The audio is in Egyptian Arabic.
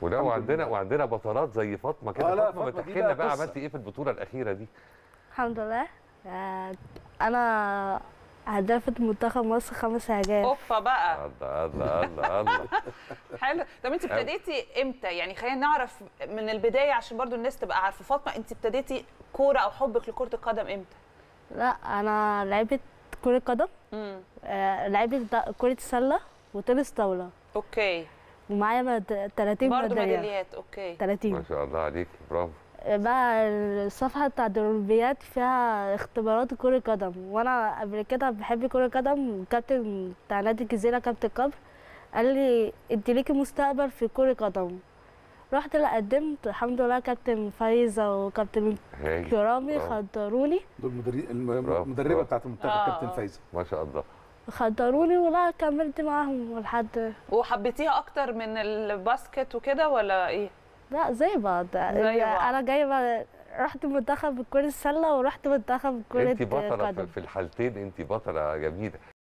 ولا الحمد وعندنا لله. وعندنا بطلات زي فاطمه كده آه، لا، فاطمه ما فاطمة دي تحكي لنا بقى بقى قصة. عملتي ايه في البطوله الاخيره دي الحمد لله آه، انا هدافة منتخب مصر خمس هجمات اوبا بقى الله الله الله الله حلو طب انت ابتديتي امتى يعني خلينا نعرف من البدايه عشان برضو الناس تبقى عارفه فاطمه انت ابتديتي كوره او حبك لكره القدم امتى لا انا لعبت كرة قدم امم آه، لعبت د- كرة سلة وتنس طاولة اوكي ومعايا مد- 30 برضو ميدالية ميداليات اوكي 30 ما شاء الله عليكي برافو بقى الصفحة بتاعت الأولمبياد فيها اختبارات كرة قدم وأنا قبل كده بحب كرة قدم والكابتن بتاع نادي الجزيرة كابتن كبر قال لي أنت ليكي مستقبل في كرة قدم رحت لا قدمت الحمد لله كابتن فايزة وكابتن هايل كرامي برافو. خدروني دول مدري- الم- برافو، المدربه برافو. بتاعت المنتخب آه، كابتن آه. فايزه ما شاء الله خدروني ولا كملت معاهم لحد وحبيتيها اكتر من الباسكت وكده ولا ايه لا زي بعض بعض. أنا جايبة رحت منتخب كرة السلة ورحت منتخب كرة انت بطله في- قدم في الحالتين انت بطله جميله